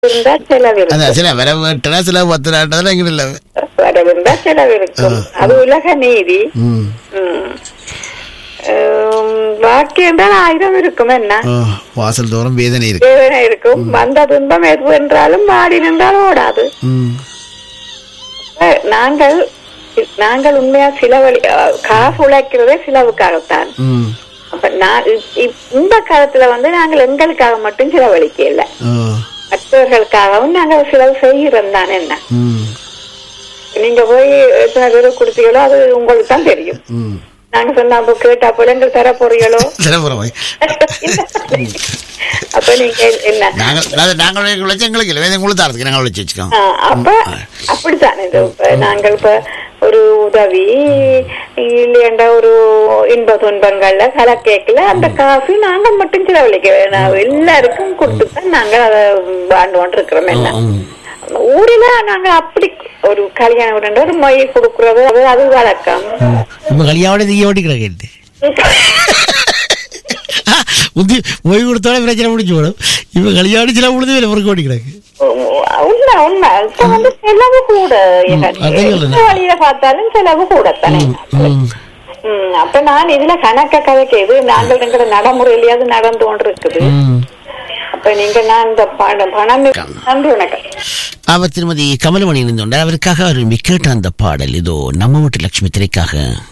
இருந்தா செலவு அதான் இருக்கும் சில வர வெட்டினா சில பத்து நாட்டதில் எங்கிட்ட இல்லை வரவு இருந்தா செலவு இருக்கும் அது உலக நீதி ம் ம். உம், பாக்கி என்றால் ஆயிரம் இருக்கும் என்ன ஓ, வாசல் தோறும் வேதனை இருக்கு வேதனை இருக்கும் வந்த துன்பம் எது என்றாலும் மாடி நின்றாலும் ஓடாது ம் அஹ், நாங்கள் நாங்கள் உண்மையா செலவழி அஹ், காசு உழைக்கிறதே செலவுக்காகத்தான் ம் அப்ப நான் இப்- இப்- இந்த காலத்துல வந்து நாங்கள் எங்களுக்காக மட்டும் செலவழிக்க இல்ல ஓ மற்றவர்களுக்காகவும் நாங்கள் செலவு செய்கிறோம் தான் என்ன ம் நீங்க போய் எத்தனை பேர் கொடுத்தீங்களோ அது உங்களுக்கு தான் தெரியும் ம் நாங்க சொன்னா அப்ப கேட்டா போல எங்களுக்கு தர போறீங்களோ சிறப்புறவை அப்ப நீங்க என்ன நாங்கள் அதாவது நாங்கள் உழைச்சி எங்களுக்கு இல்லை வேதனை உங்களுக்கு தரதுக்கு நாங்கள் உழைச்சி வச்சுக்கோம் ஆ, அப்ப அப்படித்தான் இது இப்ப நாங்கள் இப்ப ஒரு உதவி இல்லையண்டா ஒரு இன்ப துன்பங்கள்ல கல கேட்கல அந்த காசு நாங்கள் மட்டும் செலவழிக்க வேணாம் எல்லாருக்கும் கொடுத்துதான் நாங்கள் அதை வாழ்ந்து கொண்டிருக்கிறோம் என்ன ம் ஊரில நாங்க அப்படி ஒரு கல்யாணம் வீடுன்ற ஒரு மொய் கொடுக்கறது அது அது வழக்கம் இப்போ கல்யாணம் நீங்க ஓட்டிக்கிற கேட்டு முந்தி மொய் கொடுத்தோட பிரச்சனை முடிஞ்சு போடும் இப்போ கல்யாணம் சில முடிஞ்சு இல்லை முறுக்கு ஓட்டிக்கிறாங்க உண்மை உண்மை இப்ப வந்து செலவு கூட எனக்கு. அதான் சொல்றேன். எந்த வழியில பார்த்தாலும் செலவு கூடத்தானே ம் ம், அப்ப நான் இதுல கணக்க கதைக்கு இது நாங்கள் எங்கிற நடைமுறையிலேயாவது நடந்து கொண்டு இருக்குது ம் அப்ப நீங்க நான் இந்த பணம் பணம் நன்றி வணக்கம் அவர் திருமதி கமலமணி இருந்தோண்டார் அவருக்காக அவர் கேட்ட அந்த பாடல் இதோ நம்ம வீட்டு லட்சுமி திரைக்காக